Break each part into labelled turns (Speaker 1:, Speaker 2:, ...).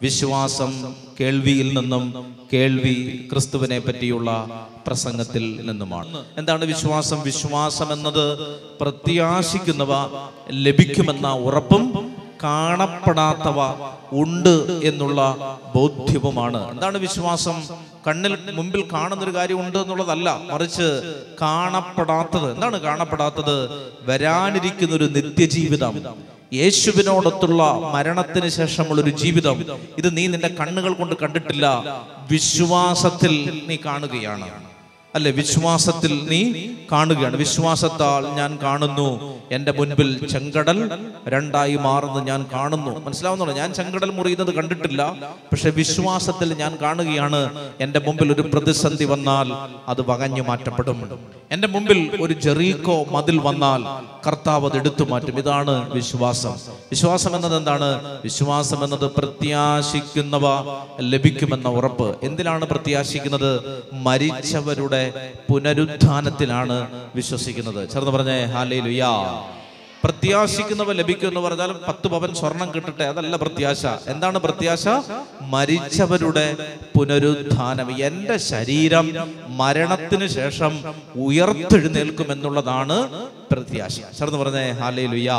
Speaker 1: വിശ്വാസം കേൾവിയിൽ നിന്നും കേൾവി ക്രിസ്തുവിനെ പറ്റിയുള്ള പ്രസംഗത്തിൽ നിന്നുമാണ് എന്താണ് വിശ്വാസം വിശ്വാസം എന്നത് പ്രത്യാശിക്കുന്നവ ലഭിക്കുമെന്ന ഉറപ്പും കാണപ്പെടാത്തവ ഉണ്ട് എന്നുള്ള ബോധ്യവുമാണ് എന്താണ് വിശ്വാസം കണ്ണിൽ മുമ്പിൽ കാണുന്നൊരു കാര്യം ഉണ്ട് എന്നുള്ളതല്ല മറിച്ച് കാണപ്പെടാത്തത് എന്താണ് കാണപ്പെടാത്തത് വരാനിരിക്കുന്ന ഒരു നിത്യജീവിതം യേശുവിനോടൊത്തുള്ള മരണത്തിന് ശേഷമുള്ള ഒരു ജീവിതം ഇത് നീ നിന്റെ കണ്ണുകൾ കൊണ്ട് കണ്ടിട്ടില്ല വിശ്വാസത്തിൽ നീ കാണുകയാണ് അല്ലെ വിശ്വാസത്തിൽ നീ കാണുകയാണ് വിശ്വാസത്താൽ ഞാൻ കാണുന്നു എൻ്റെ മുൻപിൽ ചെങ്കടൽ രണ്ടായി മാറുന്നത് ഞാൻ കാണുന്നു മനസ്സിലാവുന്നുള്ളൂ ഞാൻ ചെങ്കടൽ മുറിയുന്നത് കണ്ടിട്ടില്ല പക്ഷെ വിശ്വാസത്തിൽ ഞാൻ കാണുകയാണ് എൻ്റെ മുമ്പിൽ ഒരു പ്രതിസന്ധി വന്നാൽ അത് വകഞ്ഞു മാറ്റപ്പെടും എൻ്റെ മുമ്പിൽ ഒരു ജെറീക്കോ മതിൽ വന്നാൽ കർത്താവ് അത് എടുത്തു മാറ്റും ഇതാണ് വിശ്വാസം വിശ്വാസം എന്നത് എന്താണ് വിശ്വാസം എന്നത് പ്രത്യാശിക്കുന്നവ ലഭിക്കുമെന്ന ഉറപ്പ് എന്തിനാണ് പ്രത്യാശിക്കുന്നത് മരിച്ചവരുടെ പുനരുത്ഥാനത്തിലാണ് വിശ്വസിക്കുന്നത് ചേർന്ന് പറഞ്ഞേ ഹാലേ ലുയാ പ്രത്യാശിക്കുന്നവ ലഭിക്കും എന്ന് പറഞ്ഞാൽ പത്ത് പവൻ സ്വർണം കിട്ടട്ടെ അതല്ല പ്രത്യാശ എന്താണ് പ്രത്യാശ മരിച്ചവരുടെ പുനരുത്ഥാനം എന്റെ ശരീരം മരണത്തിന് ശേഷം ഉയർത്തെഴുന്നേൽക്കും എന്നുള്ളതാണ് പ്രത്യാശ ചേർന്ന് പറഞ്ഞേ ഹാലേ ലുയാ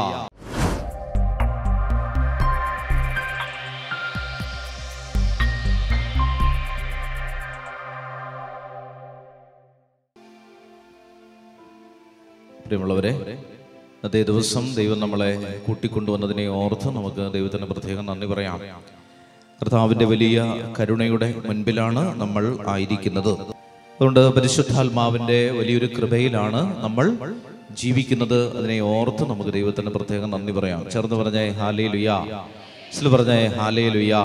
Speaker 1: പ്രിയമുള്ളവരെ ഇന്നത്തെ ദിവസം ദൈവം നമ്മളെ കൂട്ടിക്കൊണ്ടുവന്നതിനെ ഓർത്ത് നമുക്ക് ദൈവത്തിന് പ്രത്യേകം നന്ദി പറയാം കർത്താവിൻ്റെ വലിയ കരുണയുടെ മുൻപിലാണ് നമ്മൾ ആയിരിക്കുന്നത് അതുകൊണ്ട് പരിശുദ്ധാത്മാവിൻ്റെ വലിയൊരു കൃപയിലാണ് നമ്മൾ ജീവിക്കുന്നത് അതിനെ ഓർത്ത് നമുക്ക് ദൈവത്തിന് പ്രത്യേകം നന്ദി പറയാം ചേർന്ന് പറഞ്ഞേ ഹാലേ ലുയാ സിൽ പറഞ്ഞേ ഹാലേ ലുയാ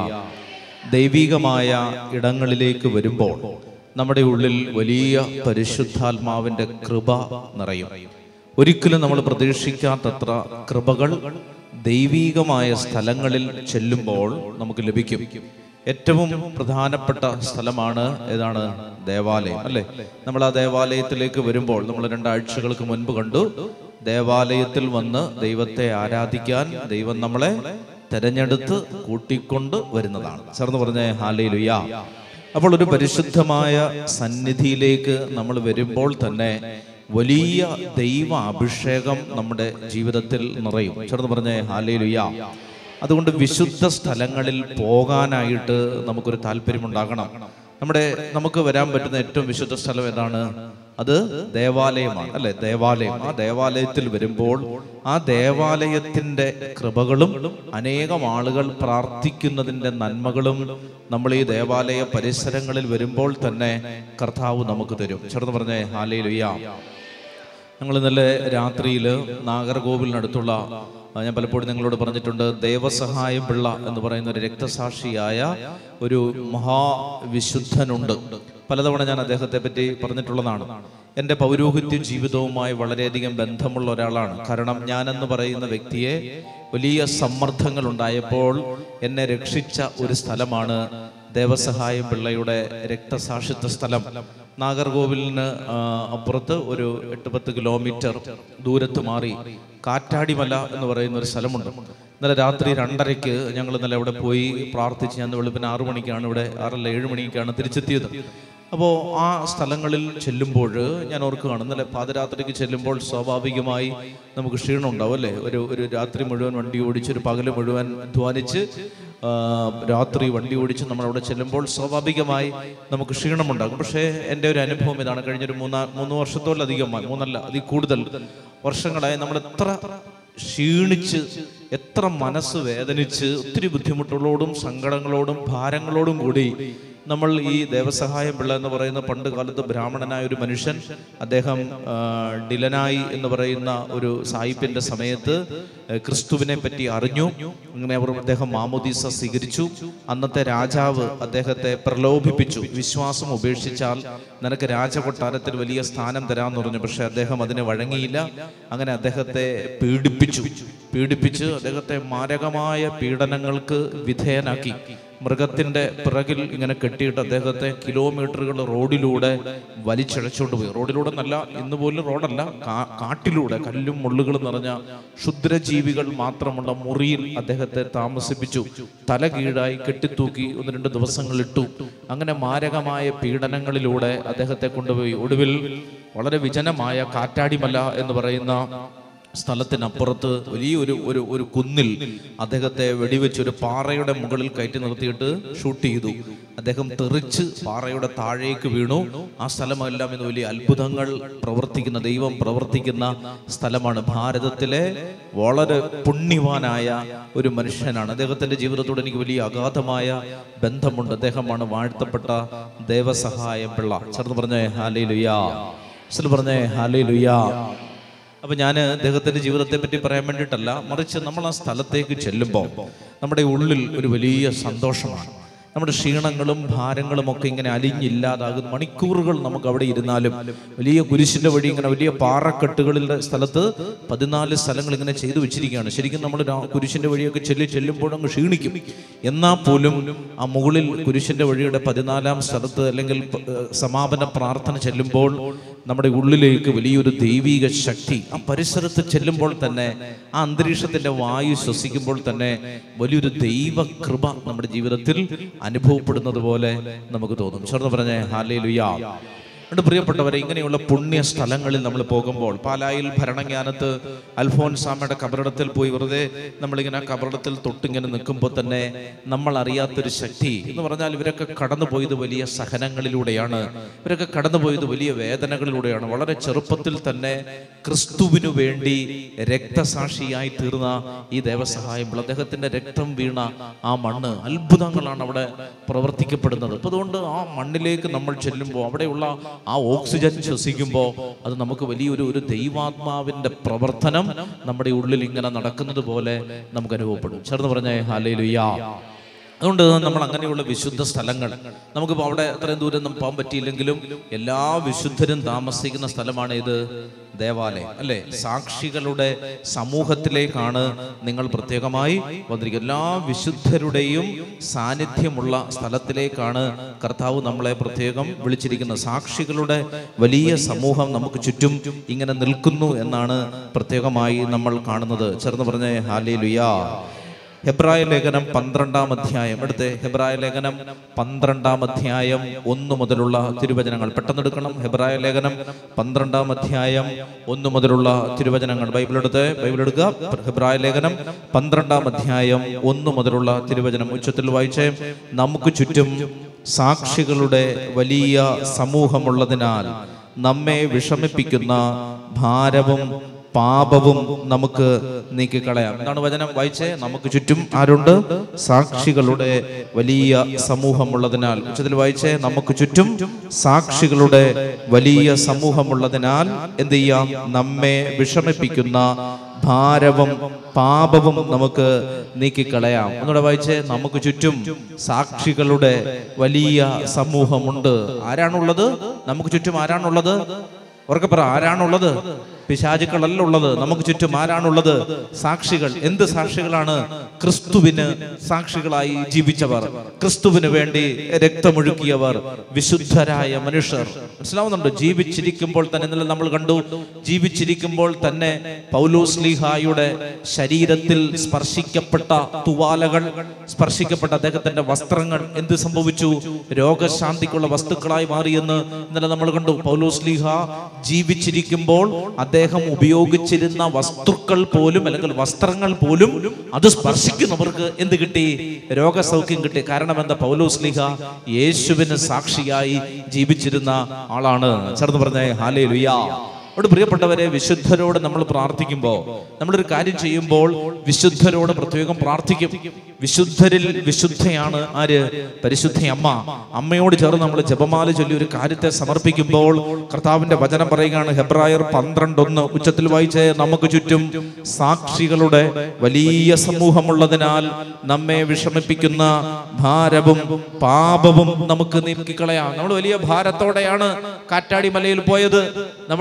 Speaker 1: ദൈവികമായ ഇടങ്ങളിലേക്ക് വരുമ്പോൾ നമ്മുടെ ഉള്ളിൽ വലിയ പരിശുദ്ധാത്മാവിൻ്റെ കൃപ നിറയും ഒരിക്കലും നമ്മൾ പ്രതീക്ഷിക്കാത്തത്ര കൃപകൾ ദൈവീകമായ സ്ഥലങ്ങളിൽ ചെല്ലുമ്പോൾ നമുക്ക് ലഭിക്കും ഏറ്റവും പ്രധാനപ്പെട്ട സ്ഥലമാണ് ഏതാണ് ദേവാലയം അല്ലേ നമ്മൾ ആ ദേവാലയത്തിലേക്ക് വരുമ്പോൾ നമ്മൾ രണ്ടാഴ്ചകൾക്ക് മുൻപ് കണ്ടു ദേവാലയത്തിൽ വന്ന് ദൈവത്തെ ആരാധിക്കാൻ ദൈവം നമ്മളെ തെരഞ്ഞെടുത്ത് കൂട്ടിക്കൊണ്ട് വരുന്നതാണ് ചേർന്ന് പറഞ്ഞ ഹാലയിലുയാ അപ്പോൾ ഒരു പരിശുദ്ധമായ സന്നിധിയിലേക്ക് നമ്മൾ വരുമ്പോൾ തന്നെ വലിയ ദൈവ അഭിഷേകം നമ്മുടെ ജീവിതത്തിൽ നിറയും ചേർന്ന് പറഞ്ഞ ഹാലയിലുയാ അതുകൊണ്ട് വിശുദ്ധ സ്ഥലങ്ങളിൽ പോകാനായിട്ട് നമുക്കൊരു താല്പര്യമുണ്ടാകണം നമ്മുടെ നമുക്ക് വരാൻ പറ്റുന്ന ഏറ്റവും വിശുദ്ധ സ്ഥലം ഏതാണ് അത് ദേവാലയമാണ് അല്ലെ ദേവാലയം ആ ദേവാലയത്തിൽ വരുമ്പോൾ ആ ദേവാലയത്തിന്റെ കൃപകളും അനേകം ആളുകൾ പ്രാർത്ഥിക്കുന്നതിന്റെ നന്മകളും നമ്മൾ ഈ ദേവാലയ പരിസരങ്ങളിൽ വരുമ്പോൾ തന്നെ കർത്താവ് നമുക്ക് തരും ചേർന്ന് പറഞ്ഞേ ഹാലയിലുയ്യ ഞങ്ങൾ ഇന്നലെ രാത്രിയിൽ നാഗർകോവിലിനടുത്തുള്ള ആ, ഞാൻ പലപ്പോഴും നിങ്ങളോട് പറഞ്ഞിട്ടുണ്ട് ദേവസഹായം പിള്ള എന്ന് പറയുന്ന ഒരു രക്തസാക്ഷിയായ ഒരു മഹാവിശുദ്ധനുണ്ട് പലതവണ ഞാൻ അദ്ദേഹത്തെ പറ്റി പറഞ്ഞിട്ടുള്ളതാണ് എൻ്റെ പൗരോഹിത്യ ജീവിതവുമായി വളരെയധികം ബന്ധമുള്ള ഒരാളാണ് കാരണം ഞാനെന്ന് പറയുന്ന വ്യക്തിയെ വലിയ സമ്മർദ്ദങ്ങൾ ഉണ്ടായപ്പോൾ എന്നെ രക്ഷിച്ച ഒരു സ്ഥലമാണ് ദേവസഹായം പിള്ളയുടെ രക്തസാക്ഷിത്വ സ്ഥലം നാഗർകോവിലിന് ആ, അപ്പുറത്ത് ഒരു എട്ട് പത്ത് കിലോമീറ്റർ ദൂരത്ത് മാറി കാറ്റാടിമല എന്ന് പറയുന്ന ഒരു സ്ഥലമുണ്ട് ഇന്നലെ രാത്രി രണ്ടരയ്ക്ക് ഞങ്ങൾ ഇന്നലെ അവിടെ പോയി പ്രാർത്ഥിച്ച് ഞാൻ വെളുപ്പിന് ആറു മണിക്കാണ് ഇവിടെ ആറല്ല ഏഴ് മണിക്കാണ് തിരിച്ചെത്തിയത് അപ്പോൾ ആ സ്ഥലങ്ങളിൽ ചെല്ലുമ്പോൾ ഞാൻ ഓർക്കുകയാണ് ഇന്നലെ പാതിരാത്രിക്ക് ചെല്ലുമ്പോൾ സ്വാഭാവികമായി നമുക്ക് ക്ഷീണം ഉണ്ടാവും അല്ലേ ഒരു ഒരു രാത്രി മുഴുവൻ വണ്ടി ഓടിച്ച് ഒരു പകല് മുഴുവൻ അധ്വാനിച്ച് ആ, രാത്രി വണ്ടി ഓടിച്ച് നമ്മൾ അവിടെ ചെല്ലുമ്പോൾ സ്വാഭാവികമായി നമുക്ക് ക്ഷീണമുണ്ടാകും പക്ഷേ എൻ്റെ ഒരു അനുഭവം ഇതാണ് കഴിഞ്ഞൊരു മൂന്നാ മൂന്ന് വർഷത്തോളധികമായി മൂന്നല്ല അതിൽ കൂടുതൽ വർഷങ്ങളായി നമ്മൾ എത്ര ക്ഷീണിച്ച് എത്ര മനസ്സ് വേദനിച്ച് ഒത്തിരി ബുദ്ധിമുട്ടുകളോടും സങ്കടങ്ങളോടും ഭാരങ്ങളോടും കൂടി നമ്മൾ ഈ ദേവസഹായം പിള്ള എന്ന് പറയുന്ന പണ്ട് കാലത്ത് ബ്രാഹ്മണനായ ഒരു മനുഷ്യൻ അദ്ദേഹം ആ, ഡിലനായി എന്ന് പറയുന്ന ഒരു സായിപ്പിന്റെ സമയത്ത് ആ, ക്രിസ്തുവിനെ പറ്റി അറിഞ്ഞു അങ്ങനെ അവർ അദ്ദേഹം മാമോദീസ സ്വീകരിച്ചു അന്നത്തെ രാജാവ് അദ്ദേഹത്തെ പ്രലോഭിപ്പിച്ചു വിശ്വാസം ഉപേക്ഷിച്ചാൽ നിനക്ക് രാജകൊട്ടാരത്തിൽ വലിയ സ്ഥാനം തരാമെന്ന് പറഞ്ഞു പക്ഷെ അദ്ദേഹം അതിന് വഴങ്ങിയില്ല അങ്ങനെ അദ്ദേഹത്തെ പീഡിപ്പിച്ചു പീഡിപ്പിച്ച് അദ്ദേഹത്തെ മാരകമായ പീഡനങ്ങൾക്ക് വിധേയനാക്കി മൃഗത്തിന്റെ പിറകിൽ ഇങ്ങനെ കെട്ടിയിട്ട് അദ്ദേഹത്തെ കിലോമീറ്ററുകൾ റോഡിലൂടെ വലിച്ചഴച്ചുകൊണ്ട് പോയി റോഡിലൂടെ നല്ല ഇന്ന് പോലും റോഡല്ല കാ- കാട്ടിലൂടെ കല്ലും മുള്ളുകളും നിറഞ്ഞ ക്ഷുദ്രജീവികൾ മാത്രമുള്ള മുറിയിൽ അദ്ദേഹത്തെ താമസിപ്പിച്ചു തല കീഴായി കെട്ടിത്തൂക്കി ഒന്ന് രണ്ട് ദിവസങ്ങൾ ഇട്ടു അങ്ങനെ മാരകമായ പീഡനങ്ങളിലൂടെ അദ്ദേഹത്തെ കൊണ്ടുപോയി ഒടുവിൽ വളരെ വിജനമായ കാറ്റാടിമല എന്ന് പറയുന്ന സ്ഥലത്തിനപ്പുറത്ത് വലിയൊരു ഒരു ഒരു കുന്നിൽ അദ്ദേഹത്തെ വെടിവെച്ച് ഒരു പാറയുടെ മുകളിൽ കയറ്റി നിർത്തിയിട്ട് ഷൂട്ട് ചെയ്തു അദ്ദേഹം തെറിച്ച് പാറയുടെ താഴേക്ക് വീണു ആ സ്ഥലമെല്ലാം ഇന്ന് വലിയ അത്ഭുതങ്ങൾ പ്രവർത്തിക്കുന്ന ദൈവം പ്രവർത്തിക്കുന്ന സ്ഥലമാണ് ഭാരതത്തിലെ വളരെ പുണ്യവാനായ ഒരു മനുഷ്യനാണ് അദ്ദേഹത്തിന്റെ ജീവിതത്തോട് എനിക്ക് വലിയ അഗാധമായ ബന്ധമുണ്ട് അദ്ദേഹമാണ് വാഴ്ത്തപ്പെട്ട ദേവസഹായം പിള്ള ചേർന്ന് പറഞ്ഞേ ഹാലേ ലുയാ പറഞ്ഞേ ഹാലേ ലുയാ അപ്പൊ ഞാൻ അദ്ദേഹത്തിന്റെ ജീവിതത്തെ പറ്റി പറയാൻ വേണ്ടിയിട്ടല്ല മറിച്ച് നമ്മൾ ആ സ്ഥലത്തേക്ക് ചെല്ലുമ്പോൾ നമ്മുടെ ഉള്ളിൽ ഒരു വലിയ സന്തോഷമാണ് നമ്മുടെ ക്ഷീണങ്ങളും ഭാരങ്ങളും ഒക്കെ ഇങ്ങനെ അലിഞ്ഞില്ലാതാകും മണിക്കൂറുകൾ നമുക്ക് അവിടെ ഇരുന്നാലും വലിയ കുരിശിന്റെ വഴി ഇങ്ങനെ വലിയ പാറക്കെട്ടുകളിലെ സ്ഥലത്ത് പതിനാല് സ്ഥലങ്ങൾ ഇങ്ങനെ ചെയ്തു വെച്ചിരിക്കുകയാണ് ശരിക്കും നമ്മൾ രാ- കുരിശിന്റെ വഴിയൊക്കെ ചെല്ലി ചെല്ലുമ്പോൾ അങ്ങ് ക്ഷീണിക്കും എന്നാൽ പോലും ആ മുകളിൽ കുരിശിന്റെ വഴിയുടെ പതിനാലാം സ്ഥലത്ത് അല്ലെങ്കിൽ പ- ഏഹ് സമാപന പ്രാർത്ഥന ചെല്ലുമ്പോൾ നമ്മുടെ ഉള്ളിലേക്ക് വലിയൊരു ദൈവിക ശക്തി ആ പരിസരത്ത് ചെല്ലുമ്പോൾ തന്നെ ആ അന്തരീക്ഷത്തിന്റെ വായു ശ്വസിക്കുമ്പോൾ തന്നെ വലിയൊരു ദൈവ കൃപ നമ്മുടെ ജീവിതത്തിൽ അനുഭവപ്പെടുന്നത് പോലെ നമുക്ക് തോന്നും ചേർന്ന് പറഞ്ഞേ ഹാലേ ലുയാ അതുകൊണ്ട് പ്രിയപ്പെട്ടവരെ ഇങ്ങനെയുള്ള പുണ്യ സ്ഥലങ്ങളിൽ നമ്മൾ പോകുമ്പോൾ പാലായിൽ ഭരണജ്ഞാനത്ത് അൽഫോൻസാമയുടെ കബറിടത്തിൽ പോയി വെറുതെ നമ്മളിങ്ങനെ ആ കബറിടത്തിൽ തൊട്ടിങ്ങനെ നിൽക്കുമ്പോൾ തന്നെ നമ്മൾ അറിയാത്തൊരു ശക്തി എന്ന് പറഞ്ഞാൽ ഇവരൊക്കെ കടന്നുപോയത് വലിയ സഹനങ്ങളിലൂടെയാണ് ഇവരൊക്കെ കടന്നുപോയത് വലിയ വേദനകളിലൂടെയാണ് വളരെ ചെറുപ്പത്തിൽ തന്നെ ക്രിസ്തുവിനു വേണ്ടി രക്തസാക്ഷിയായി തീർന്ന ഈ ദേവസഹായം അദ്ദേഹത്തിന്റെ രക്തം വീണ ആ മണ്ണ് അത്ഭുതങ്ങളാണ് അവിടെ പ്രവർത്തിക്കപ്പെടുന്നത് അപ്പൊ അതുകൊണ്ട് ആ മണ്ണിലേക്ക് നമ്മൾ ചെല്ലുമ്പോൾ അവിടെയുള്ള ആ ഓക്സിജൻ ശ്വസിക്കുമ്പോൾ അത് നമുക്ക് വലിയൊരു ഒരു ദൈവാത്മാവിന്റെ പ്രവർത്തനം നമ്മുടെ ഉള്ളിൽ ഇങ്ങനെ നടക്കുന്നത് പോലെ നമുക്ക് അനുഭവപ്പെടും ചേർന്ന് പറഞ്ഞേ ഹാലേ അതുകൊണ്ട് നമ്മൾ അങ്ങനെയുള്ള വിശുദ്ധ സ്ഥലങ്ങൾ നമുക്കിപ്പോൾ അവിടെ അത്രയും ദൂരം നമുക്ക് പോകാൻ പറ്റിയില്ലെങ്കിലും എല്ലാ വിശുദ്ധരും താമസിക്കുന്ന സ്ഥലമാണ് ഇത് ദേവാലയം അല്ലെ സാക്ഷികളുടെ സമൂഹത്തിലേക്കാണ് നിങ്ങൾ പ്രത്യേകമായി വന്നിരിക്കുന്നത് എല്ലാ വിശുദ്ധരുടെയും സാന്നിധ്യമുള്ള സ്ഥലത്തിലേക്കാണ് കർത്താവ് നമ്മളെ പ്രത്യേകം വിളിച്ചിരിക്കുന്നത് സാക്ഷികളുടെ വലിയ സമൂഹം നമുക്ക് ചുറ്റും ഇങ്ങനെ നിൽക്കുന്നു എന്നാണ് പ്രത്യേകമായി നമ്മൾ കാണുന്നത് ചേർന്ന് പറഞ്ഞേ ഹാലേ ലുയാ ഹെബ്രായ ലേഖനം പന്ത്രണ്ടാം അധ്യായം എടുത്ത് ഹെബ്രായ ലേഖനം പന്ത്രണ്ടാം അധ്യായം ഒന്ന് മുതലുള്ള തിരുവചനങ്ങൾ പെട്ടെന്ന് എടുക്കണം ഹെബ്രായ ലേഖനം പന്ത്രണ്ടാം അധ്യായം ഒന്ന് മുതലുള്ള തിരുവചനങ്ങൾ ബൈബിൾ എടുത്ത് ബൈബിൾ എടുക്കുക ഹെബ്രായ ലേഖനം പന്ത്രണ്ടാം അധ്യായം ഒന്ന് മുതലുള്ള തിരുവചനം ഉച്ചത്തിൽ വായിച്ചേ നമുക്ക് ചുറ്റും സാക്ഷികളുടെ വലിയ സമൂഹമുള്ളതിനാൽ നമ്മെ വിഷമിപ്പിക്കുന്ന ഭാരവും പാപവും നമുക്ക് നീക്കിക്കളയാം എന്താണ് വചനം വായിച്ചേ നമുക്ക് ചുറ്റും ആരുണ്ട് സാക്ഷികളുടെ വലിയ സമൂഹമുള്ളതിനാൽ ഉച്ചത്തിൽ വായിച്ചേ നമുക്ക് ചുറ്റും സാക്ഷികളുടെ വലിയ സമൂഹമുള്ളതിനാൽ എന്ത് ചെയ്യാം നമ്മെ വിഷമിപ്പിക്കുന്ന ഭാരവും പാപവും നമുക്ക് നീക്കിക്കളയാം ഒന്നുകൂടെ വായിച്ചേ നമുക്ക് ചുറ്റും സാക്ഷികളുടെ വലിയ സമൂഹമുണ്ട് ആരാണുള്ളത് നമുക്ക് ചുറ്റും ആരാണുള്ളത് ഉറക്കെ പറ ആരാണുള്ളത് പിശാചുക്കളല്ല ഉള്ളത് നമുക്ക് ചുറ്റും ആരാണുള്ളത് സാക്ഷികൾ എന്ത് സാക്ഷികളാണ് ക്രിസ്തുവിന് സാക്ഷികളായി ജീവിച്ചവർ ക്രിസ്തുവിന് വേണ്ടി രക്തമൊഴുക്കിയവർ വിശുദ്ധരായ മനുഷ്യർ മനസ്സിലാവുന്നുണ്ട് ജീവിച്ചിരിക്കുമ്പോൾ തന്നെ ഇന്നലെ നമ്മൾ കണ്ടു ജീവിച്ചിരിക്കുമ്പോൾ തന്നെ പൗലോസ് ലീഹായുടെ ശരീരത്തിൽ സ്പർശിക്കപ്പെട്ട തുവാലകൾ സ്പർശിക്കപ്പെട്ട അദ്ദേഹത്തിന്റെ വസ്ത്രങ്ങൾ എന്ത് സംഭവിച്ചു രോഗശാന്തിക്കുള്ള വസ്തുക്കളായി മാറിയെന്ന് ഇന്നലെ നമ്മൾ കണ്ടു പൗലോസ് ലീഹ ജീവിച്ചിരിക്കുമ്പോൾ അദ്ദേഹം ഉപയോഗിച്ചിരുന്ന വസ്തുക്കൾ പോലും അല്ലെങ്കിൽ വസ്ത്രങ്ങൾ പോലും അത് സ്പർശിക്കുന്നവർക്ക് എന്ത് കിട്ടി രോഗസൗഖ്യം കിട്ടി കാരണം എന്താ പൗലോസ് ലീഹ യേശുവിന് സാക്ഷിയായി ജീവിച്ചിരുന്ന ആളാണ് ചേർന്ന് പറഞ്ഞേ ഹാലേ ലുയാ അവിടെ പ്രിയപ്പെട്ടവരെ വിശുദ്ധരോട് നമ്മൾ പ്രാർത്ഥിക്കുമ്പോൾ നമ്മളൊരു കാര്യം ചെയ്യുമ്പോൾ വിശുദ്ധരോട് പ്രത്യേകം പ്രാർത്ഥിക്കും വിശുദ്ധരിൽ വിശുദ്ധയാണ് ആര് പരിശുദ്ധ അമ്മ അമ്മയോട് ചേർന്ന് നമ്മൾ ജപമാല ചൊല്ലി ഒരു കാര്യത്തെ സമർപ്പിക്കുമ്പോൾ കർത്താവിന്റെ വചനം പറയുകയാണ് ഹെബ്രായർ പന്ത്രണ്ടൊന്ന് ഉച്ചത്തിൽ വായിച്ച് നമുക്ക് ചുറ്റും സാക്ഷികളുടെ വലിയ സമൂഹമുള്ളതിനാൽ നമ്മെ വിഷമിപ്പിക്കുന്ന ഭാരവും പാപവും നമുക്ക് നീക്കിക്കളയാം നമ്മൾ വലിയ ഭാരത്തോടെയാണ് കാറ്റാടി മലയിൽ പോയത് നമ്മൾ വലിയ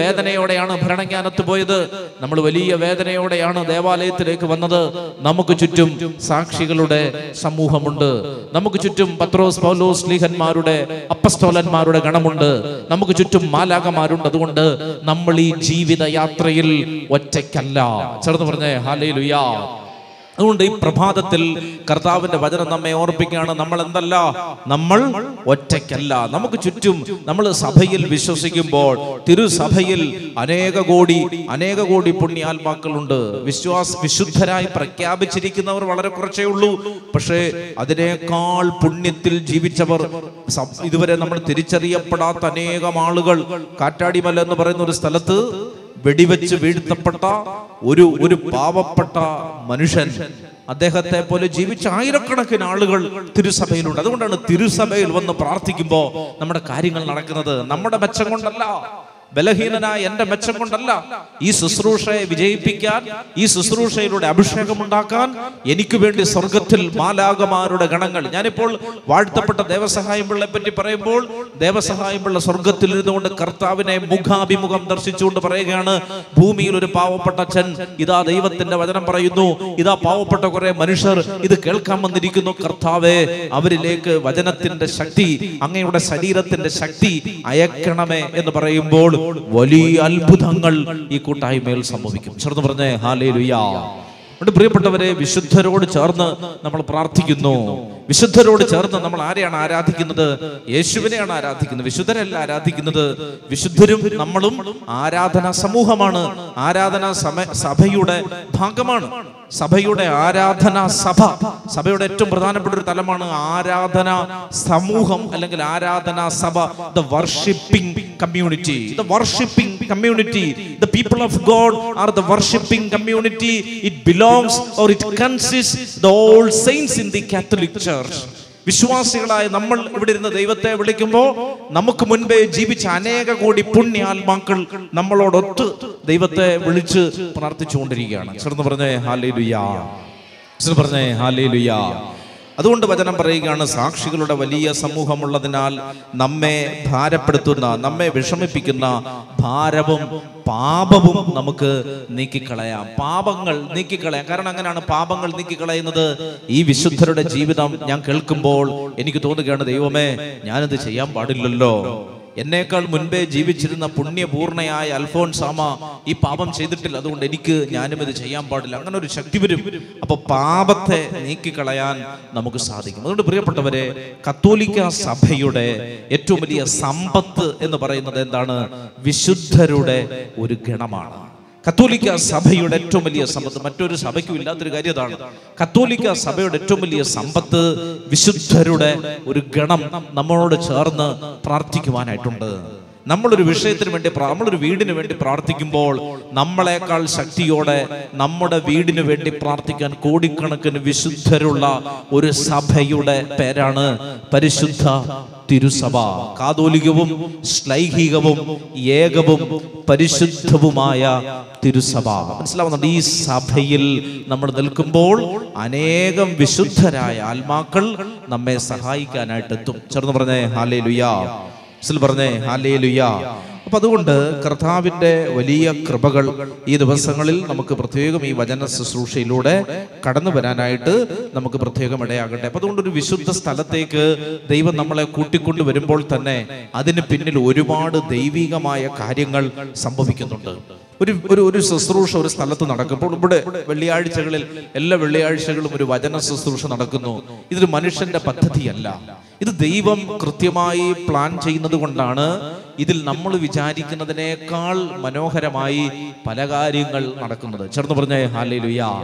Speaker 1: വേദനയോടെയാണ് ഭരണജ്ഞാനത്ത് പോയത് നമ്മൾ വലിയ വേദനയോടെയാണ് ദേവാലയത്തിലേക്ക് വന്നത് നമുക്ക് ചുറ്റും സാക്ഷികളുടെ സമൂഹമുണ്ട് നമുക്ക് ചുറ്റും പത്രോസ് പൗലോസ് ലീഹന്മാരുടെ അപ്പസ്തോലന്മാരുടെ ഗണമുണ്ട് നമുക്ക് ചുറ്റും മാലാകമാരുണ്ട് അതുകൊണ്ട് നമ്മൾ ഈ ജീവിത യാത്രയിൽ ഒറ്റയ്ക്കല്ല ചേർന്ന് പറഞ്ഞേ ഹാലേ ലുയാ അതുകൊണ്ട് ഈ പ്രഭാതത്തിൽ കർത്താവിന്റെ വചനം നമ്മെ ഓർപ്പിക്കുകയാണ് നമ്മൾ എന്തല്ല നമ്മൾ ഒറ്റയ്ക്കല്ല നമുക്ക് ചുറ്റും നമ്മൾ സഭയിൽ വിശ്വസിക്കുമ്പോൾ തിരുസഭയിൽ അനേക കോടി അനേക കോടി പുണ്യാത്മാക്കളുണ്ട് വിശ്വാസ വിശുദ്ധരായി പ്രഖ്യാപിച്ചിരിക്കുന്നവർ വളരെ കുറച്ചേ ഉള്ളൂ പക്ഷേ അതിനേക്കാൾ പുണ്യത്തിൽ ജീവിച്ചവർ സ- ഇതുവരെ നമ്മൾ തിരിച്ചറിയപ്പെടാത്ത അനേകം ആളുകൾ കാറ്റാടിമല എന്ന് പറയുന്ന ഒരു സ്ഥലത്ത് വെടിവെച്ച് വീഴ്ത്തപ്പെട്ട ഒരു ഒരു പാവപ്പെട്ട മനുഷ്യൻ അദ്ദേഹത്തെ പോലെ ജീവിച്ച ആയിരക്കണക്കിന് ആളുകൾ തിരുസഭയിലുണ്ട് അതുകൊണ്ടാണ് തിരുസഭയിൽ വന്ന് പ്രാർത്ഥിക്കുമ്പോൾ നമ്മുടെ കാര്യങ്ങൾ നടക്കുന്നത് നമ്മുടെ മെച്ചം കൊണ്ടല്ല ബലഹീനനായ എന്റെ മെച്ചം കൊണ്ടല്ല ഈ ശുശ്രൂഷയെ വിജയിപ്പിക്കാൻ ഈ ശുശ്രൂഷയിലൂടെ അഭിഷേകം ഉണ്ടാക്കാൻ എനിക്ക് വേണ്ടി സ്വർഗത്തിൽ മാലാകമാരുടെ ഗണങ്ങൾ ഞാനിപ്പോൾ വാഴ്ത്തപ്പെട്ട ദേവസഹായം പിള്ളയെ പറ്റി പറയുമ്പോൾ ദേവസഹായം പിള്ള സ്വർഗത്തിൽ ഇരുന്നുകൊണ്ട് കർത്താവിനെ മുഖാഭിമുഖം ദർശിച്ചുകൊണ്ട് പറയുകയാണ് ഭൂമിയിൽ ഒരു പാവപ്പെട്ട അച്ഛൻ ഇതാ ദൈവത്തിന്റെ വചനം പറയുന്നു ഇതാ പാവപ്പെട്ട കുറെ മനുഷ്യർ ഇത് കേൾക്കാൻ വന്നിരിക്കുന്നു കർത്താവെ അവരിലേക്ക് വചനത്തിന്റെ ശക്തി അങ്ങയുടെ ശരീരത്തിന്റെ ശക്തി അയക്കണമേ എന്ന് പറയുമ്പോൾ വലിയ അത്ഭുതങ്ങൾ ഈ കൂട്ടായ്മയിൽ സംഭവിക്കും ചേർന്ന് പറഞ്ഞേ ഹാലേ ലുയാ അതുകൊണ്ട് പ്രിയപ്പെട്ടവരെ വിശുദ്ധരോട് ചേർന്ന് നമ്മൾ പ്രാർത്ഥിക്കുന്നു വിശുദ്ധരോട് ചേർന്ന് നമ്മൾ ആരെയാണ് ആരാധിക്കുന്നത് യേശുവിനെയാണ് ആരാധിക്കുന്നത് വിശുദ്ധരല്ല ആരാധിക്കുന്നത് വിശുദ്ധരും നമ്മളും ആരാധന സമൂഹമാണ് ആരാധന സമ സഭയുടെ ഭാഗമാണ് സഭയുടെ ആരാധന സഭ സഭയുടെ ഏറ്റവും പ്രധാനപ്പെട്ട ഒരു തലമാണ് ആരാധന സമൂഹം അല്ലെങ്കിൽ ആരാധന സഭ the worshipping community the worshipping community the people of God are the worshipping community it belongs or it consist the all saints in the Catholic church വിശ്വാസികളായ നമ്മൾ ഇവിടെ ഇരുന്ന് ദൈവത്തെ വിളിക്കുമ്പോൾ നമുക്ക് മുൻപേ ജീവിച്ച അനേക കോടി പുണ്യാത്മാക്കൾ നമ്മളോടൊത്ത് ദൈവത്തെ വിളിച്ച് പ്രാർത്ഥിച്ചുകൊണ്ടിരിക്കുകയാണ് ചേർന്ന് പറഞ്ഞേ ഹാലേ ലുയാ ചേർന്ന് പറഞ്ഞേ ഹാലേ ലുയാ അതുകൊണ്ട് വചനം പറയുകയാണ് സാക്ഷികളുടെ വലിയ സമൂഹമുള്ളതിനാൽ നമ്മെ ഭാരപ്പെടുത്തുന്ന നമ്മെ വിഷമിപ്പിക്കുന്ന ഭാരവും പാപവും നമുക്ക് നീക്കിക്കളയാം പാപങ്ങൾ നീക്കിക്കളയാം കാരണം അങ്ങനെയാണ് പാപങ്ങൾ നീക്കിക്കളയുന്നത് ഈ വിശുദ്ധരുടെ ജീവിതം ഞാൻ കേൾക്കുമ്പോൾ എനിക്ക് തോന്നുകയാണ് ദൈവമേ ഞാനിത് ചെയ്യാൻ പാടില്ലല്ലോ എന്നേക്കാൾ മുൻപേ ജീവിച്ചിരുന്ന പുണ്യപൂർണയായ അൽഫോൻസാമ ഈ പാപം ചെയ്തിട്ടില്ല അതുകൊണ്ട് എനിക്ക് ഞാനും ഇത് ചെയ്യാൻ പാടില്ല അങ്ങനെ ഒരു ശക്തി വരും അപ്പൊ പാപത്തെ നീക്കിക്കളയാൻ നമുക്ക് സാധിക്കും അതുകൊണ്ട് പ്രിയപ്പെട്ടവരെ കത്തോലിക്ക സഭയുടെ ഏറ്റവും വലിയ സമ്പത്ത് എന്ന് പറയുന്നത് എന്താണ് വിശുദ്ധരുടെ ഒരു ഗണമാണ് കത്തോലിക്ക സഭയുടെ ഏറ്റവും വലിയ സമ്പത്ത് മറ്റൊരു സഭയ്ക്കും ഇല്ലാത്തൊരു കാര്യം അതാണ് കത്തോലിക്ക സഭയുടെ ഏറ്റവും വലിയ സമ്പത്ത് വിശുദ്ധരുടെ ഒരു ഗണം നമ്മളോട് ചേർന്ന് പ്രാർത്ഥിക്കുവാനായിട്ടുണ്ട് നമ്മളൊരു വിഷയത്തിന് വേണ്ടി പ്രാ- നമ്മളൊരു വീടിന് വേണ്ടി പ്രാർത്ഥിക്കുമ്പോൾ നമ്മളെക്കാൾ ശക്തിയോടെ നമ്മുടെ വീടിന് വേണ്ടി പ്രാർത്ഥിക്കാൻ കോടിക്കണക്കിന് വിശുദ്ധരുള്ള ഒരു സഭയുടെ പേരാണ് പരിശുദ്ധ തിരുസഭ കാതോലികവും ശ്ലൈഹികവും ഏകവും പരിശുദ്ധവുമായ തിരുസഭ മനസ്സിലാവുന്നുണ്ട് ഈ സഭയിൽ നമ്മൾ നിൽക്കുമ്പോൾ അനേകം വിശുദ്ധരായ ആത്മാക്കൾ നമ്മെ സഹായിക്കാനായിട്ട് എത്തും ചേർന്ന് പറഞ്ഞേ ഹാലേ ലുയാ പറഞ്ഞേ ഹാലേ ലുയാ അപ്പൊ അതുകൊണ്ട് കർത്താവിന്റെ വലിയ കൃപകൾ ഈ ദിവസങ്ങളിൽ നമുക്ക് പ്രത്യേകം ഈ വചന ശുശ്രൂഷയിലൂടെ കടന്നു വരാനായിട്ട് നമുക്ക് പ്രത്യേകം ഇടയാകട്ടെ അപ്പൊ അതുകൊണ്ട് ഒരു വിശുദ്ധ സ്ഥലത്തേക്ക് ദൈവം നമ്മളെ കൂട്ടിക്കൊണ്ടു വരുമ്പോൾ തന്നെ അതിന് പിന്നിൽ ഒരുപാട് ദൈവികമായ കാര്യങ്ങൾ സംഭവിക്കുന്നുണ്ട് ഒരു ഒരു ഒരു ശുശ്രൂഷ ഒരു സ്ഥലത്ത് നടക്കുമ്പോൾ ഇവിടെ വെള്ളിയാഴ്ചകളിൽ എല്ലാ വെള്ളിയാഴ്ചകളും ഒരു വചന ശുശ്രൂഷ നടക്കുന്നു ഇതൊരു മനുഷ്യന്റെ പദ്ധതിയല്ല ഇത് ദൈവം കൃത്യമായി പ്ലാൻ ചെയ്യുന്നത് കൊണ്ടാണ് ഇതിൽ നമ്മൾ വിചാരിക്കുന്നതിനേക്കാൾ മനോഹരമായി പല കാര്യങ്ങൾ നടക്കുന്നത് ചേർന്ന് പറഞ്ഞ ഹാലേ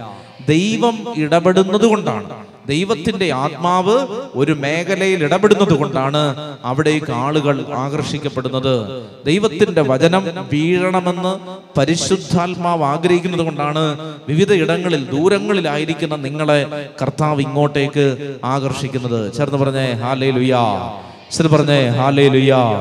Speaker 1: ദൈവം ഇടപെടുന്നത് കൊണ്ടാണ് ദൈവത്തിന്റെ ആത്മാവ് ഒരു മേഖലയിൽ ഇടപെടുന്നത് കൊണ്ടാണ് അവിടേക്ക് ആളുകൾ ആകർഷിക്കപ്പെടുന്നത് ദൈവത്തിന്റെ വചനം വീഴണമെന്ന് പരിശുദ്ധാത്മാവ് ആഗ്രഹിക്കുന്നത് കൊണ്ടാണ് വിവിധ ഇടങ്ങളിൽ ദൂരങ്ങളിലായിരിക്കുന്ന നിങ്ങളെ കർത്താവ് ഇങ്ങോട്ടേക്ക് ആകർഷിക്കുന്നത് ചേർന്ന് പറഞ്ഞേ ഹാലേ ലുയാ പറഞ്ഞേ ഹാലേ ലുയാ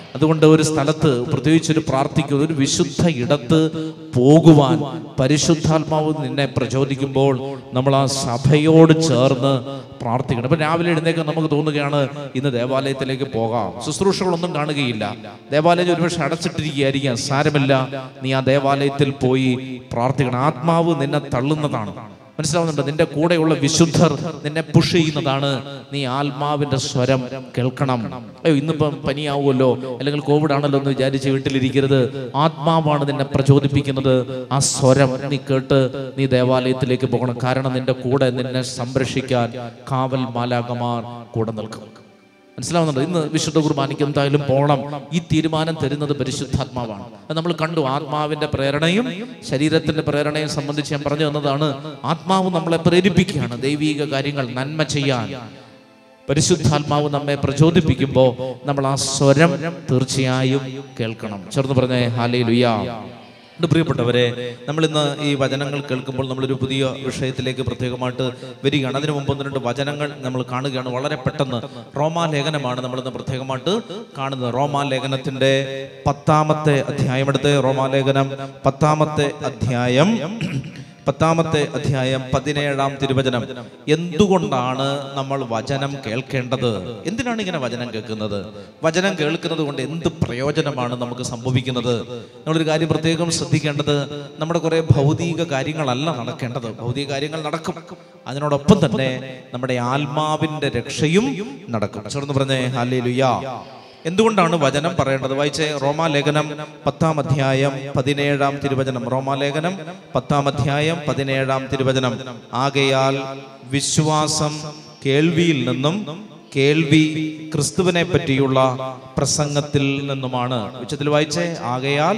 Speaker 1: അതുകൊണ്ട് ഒരു സ്ഥലത്ത് പ്രത്യേകിച്ച് ഒരു പ്രാർത്ഥിക്കുന്ന ഒരു വിശുദ്ധ ഇടത്ത് പോകുവാൻ പരിശുദ്ധാത്മാവ് നിന്നെ പ്രചോദിക്കുമ്പോൾ നമ്മൾ ആ സഭയോട് ചേർന്ന് പ്രാർത്ഥിക്കണം ഇപ്പം രാവിലെ എഴുന്നേക്കാൻ നമുക്ക് തോന്നുകയാണ് ഇന്ന് ദേവാലയത്തിലേക്ക് പോകാം ശുശ്രൂഷകളൊന്നും കാണുകയില്ല ദേവാലയം ഒരുപക്ഷെ അടച്ചിട്ടിരിക്കുകയായിരിക്കാം സാരമില്ല നീ ആ ദേവാലയത്തിൽ പോയി പ്രാർത്ഥിക്കണം ആത്മാവ് നിന്നെ തള്ളുന്നതാണ് മനസ്സിലാവുന്നുണ്ട് നിന്റെ കൂടെയുള്ള വിശുദ്ധർ നിന്നെ പുഷ് ചെയ്യുന്നതാണ് നീ ആത്മാവിന്റെ സ്വരം കേൾക്കണം അയ്യോ ഇന്നിപ്പം പനിയാവുമല്ലോ അല്ലെങ്കിൽ കോവിഡ് ആണല്ലോ എന്ന് വിചാരിച്ച് വീട്ടിലിരിക്കരുത് ആത്മാവാണ് നിന്നെ പ്രചോദിപ്പിക്കുന്നത് ആ സ്വരം നീ കേട്ട് നീ ദേവാലയത്തിലേക്ക് പോകണം കാരണം നിന്റെ കൂടെ നിന്നെ സംരക്ഷിക്കാൻ കാവൽ മാലാകമാർ കൂടെ നിൽക്കും മനസ്സിലാവുന്നുണ്ട് ഇന്ന് വിശുദ്ധ കുർബാനയ്ക്ക് എന്തായാലും പോകണം ഈ തീരുമാനം തരുന്നത് പരിശുദ്ധാത്മാവാണ് അത് നമ്മൾ കണ്ടു ആത്മാവിന്റെ പ്രേരണയും ശരീരത്തിന്റെ പ്രേരണയും സംബന്ധിച്ച് ഞാൻ പറഞ്ഞു തന്നതാണ് ആത്മാവ് നമ്മളെ പ്രേരിപ്പിക്കുകയാണ് ദൈവീക കാര്യങ്ങൾ നന്മ ചെയ്യാൻ പരിശുദ്ധാത്മാവ് നമ്മെ പ്രചോദിപ്പിക്കുമ്പോൾ നമ്മൾ ആ സ്വരം തീർച്ചയായും കേൾക്കണം ചേർന്ന് പറഞ്ഞേ ഹാലേ ലുയാ ഉണ്ട് പ്രിയപ്പെട്ടവരെ നമ്മൾ ഇന്ന് ഈ വചനങ്ങൾ കേൾക്കുമ്പോൾ നമ്മളൊരു പുതിയ വിഷയത്തിലേക്ക് പ്രത്യേകമായിട്ട് വരികയാണ് അതിനു മുമ്പ് ഒന്ന് രണ്ട് വചനങ്ങൾ നമ്മൾ കാണുകയാണ് വളരെ പെട്ടെന്ന് റോമാലേഖനമാണ് നമ്മൾ ഇന്ന് പ്രത്യേകമായിട്ട് കാണുന്നത് റോമാലേഖനത്തിന്റെ പത്താമത്തെ അധ്യായം എടുത്ത് റോമാലേഖനം പത്താമത്തെ അധ്യായം പത്താമത്തെ അധ്യായം പതിനേഴാം തിരുവചനം എന്തുകൊണ്ടാണ് നമ്മൾ വചനം കേൾക്കേണ്ടത് എന്തിനാണ് ഇങ്ങനെ വചനം കേൾക്കുന്നത് വചനം കേൾക്കുന്നത് കൊണ്ട് എന്ത് പ്രയോജനമാണ് നമുക്ക് സംഭവിക്കുന്നത് നമ്മളൊരു കാര്യം പ്രത്യേകം ശ്രദ്ധിക്കേണ്ടത് നമ്മുടെ കുറെ ഭൗതിക കാര്യങ്ങളല്ല നടക്കേണ്ടത് ഭൗതിക കാര്യങ്ങൾ നടക്കും അതിനോടൊപ്പം തന്നെ നമ്മുടെ ആത്മാവിന്റെ രക്ഷയും നടക്കും ചേർന്ന് പറഞ്ഞേ ഹാലേ ലുയാ എന്തുകൊണ്ടാണ് വചനം പറയേണ്ടത് വായിച്ചേ റോമാലേഖനം പത്താം അധ്യായം പതിനേഴാം തിരുവചനം റോമാലേഖനം പത്താം അധ്യായം പതിനേഴാം തിരുവചനം ആകയാൽ വിശ്വാസം കേൾവിയിൽ നിന്നും കേൾവി ക്രിസ്തുവിനെ പറ്റിയുള്ള പ്രസംഗത്തിൽ നിന്നുമാണ് ഉച്ചത്തിൽ വായിച്ചേ ആകയാൽ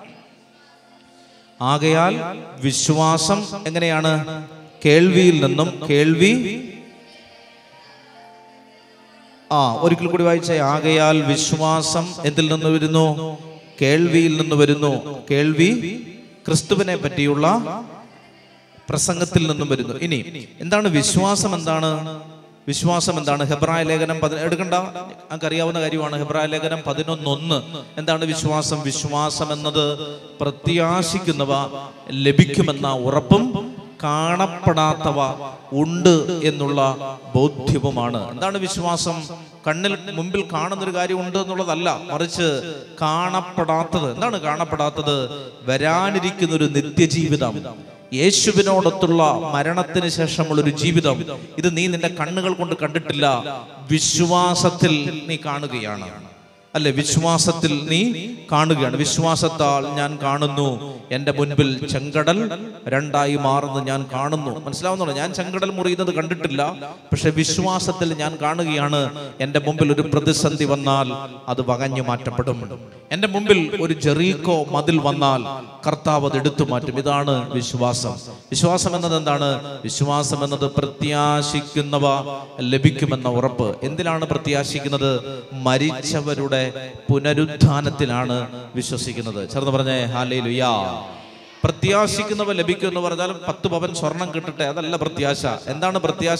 Speaker 1: ആകയാൽ വിശ്വാസം എങ്ങനെയാണ് കേൾവിയിൽ നിന്നും കേൾവി ആ ഒരിക്കൽ കൂടി വായിച്ച ആകയാൽ വിശ്വാസം എന്തിൽ നിന്ന് വരുന്നു കേൾവിയിൽ നിന്ന് വരുന്നു കേൾവി ക്രിസ്തുവിനെ പറ്റിയുള്ള പ്രസംഗത്തിൽ നിന്നും വരുന്നു ഇനി എന്താണ് വിശ്വാസം എന്താണ് വിശ്വാസം എന്താണ് ഹെബ്രായ ലേഖനം പതി എടുക്കണ്ട നമുക്ക് അറിയാവുന്ന കാര്യമാണ് ഹെബ്രായ ലേഖനം പതിനൊന്നൊന്ന് എന്താണ് വിശ്വാസം വിശ്വാസം എന്നത് പ്രത്യാശിക്കുന്നവ ലഭിക്കുമെന്ന ഉറപ്പും കാണപ്പെടാത്തവ ഉണ്ട് എന്നുള്ള ബോധ്യവുമാണ് എന്താണ് വിശ്വാസം കണ്ണിൽ മുമ്പിൽ കാണുന്നൊരു കാര്യം ഉണ്ട് എന്നുള്ളതല്ല മറിച്ച് കാണപ്പെടാത്തത് എന്താണ് കാണപ്പെടാത്തത് വരാനിരിക്കുന്ന ഒരു നിത്യജീവിതം യേശുവിനോടൊത്തുള്ള മരണത്തിന് ശേഷമുള്ള ഒരു ജീവിതം ഇത് നീ നിന്റെ കണ്ണുകൾ കൊണ്ട് കണ്ടിട്ടില്ല വിശ്വാസത്തിൽ നീ കാണുകയാണ് അല്ലെ വിശ്വാസത്തിൽ നീ കാണുകയാണ് വിശ്വാസത്താൽ ഞാൻ കാണുന്നു എൻ്റെ മുൻപിൽ ചെങ്കടൽ രണ്ടായി മാറുന്നത് ഞാൻ കാണുന്നു മനസ്സിലാവുന്നുണ്ടോ ഞാൻ ചെങ്കടൽ മുറിയുന്നത് കണ്ടിട്ടില്ല പക്ഷെ വിശ്വാസത്തിൽ ഞാൻ കാണുകയാണ് എൻ്റെ മുമ്പിൽ ഒരു പ്രതിസന്ധി വന്നാൽ അത് വകഞ്ഞു മാറ്റപ്പെടും എൻ്റെ മുമ്പിൽ ഒരു ജെറീക്കോ മതിൽ വന്നാൽ കർത്താവ് അത് എടുത്തു മാറ്റും ഇതാണ് വിശ്വാസം വിശ്വാസം എന്നത് എന്താണ് വിശ്വാസം എന്നത് പ്രത്യാശിക്കുന്നവ ലഭിക്കുമെന്ന ഉറപ്പ് എന്തിനാണ് പ്രത്യാശിക്കുന്നത് മരിച്ചവരുടെ പുനരുത്ഥാനത്തിലാണ് വിശ്വസിക്കുന്നത് ചേർന്ന് പറഞ്ഞേ ഹാലേ ലുയാ പ്രത്യാശിക്കുന്നവ ലഭിക്കും എന്ന് പറഞ്ഞാൽ പത്ത് പവൻ സ്വർണം കിട്ടട്ടെ അതല്ല പ്രത്യാശ എന്താണ് പ്രത്യാശ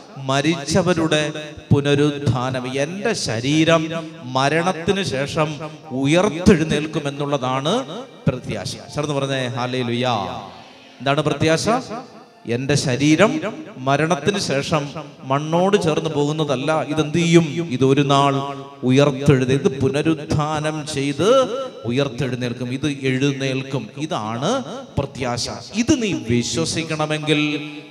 Speaker 1: മരിച്ചവരുടെ പുനരുത്ഥാനം എന്റെ ശരീരം മരണത്തിന് ശേഷം ഉയർത്തെഴുന്നേൽക്കും എന്നുള്ളതാണ് പ്രത്യാശ ചേർന്ന് പറഞ്ഞേ ഹാലേ ലുയാ എന്താണ് പ്രത്യാശ എന്റെ ശരീരം മരണത്തിന് ശേഷം മണ്ണോട് ചേർന്ന് പോകുന്നതല്ല ഇതെന്ത് ചെയ്യും ഇത് ഒരു നാൾ ഉയർത്തെഴുതി ഇത് പുനരുത്ഥാനം ചെയ്ത് ഉയർത്തെഴുന്നേൽക്കും ഇത് എഴുന്നേൽക്കും ഇതാണ് പ്രത്യാശ ഇത് നീ വിശ്വസിക്കണമെങ്കിൽ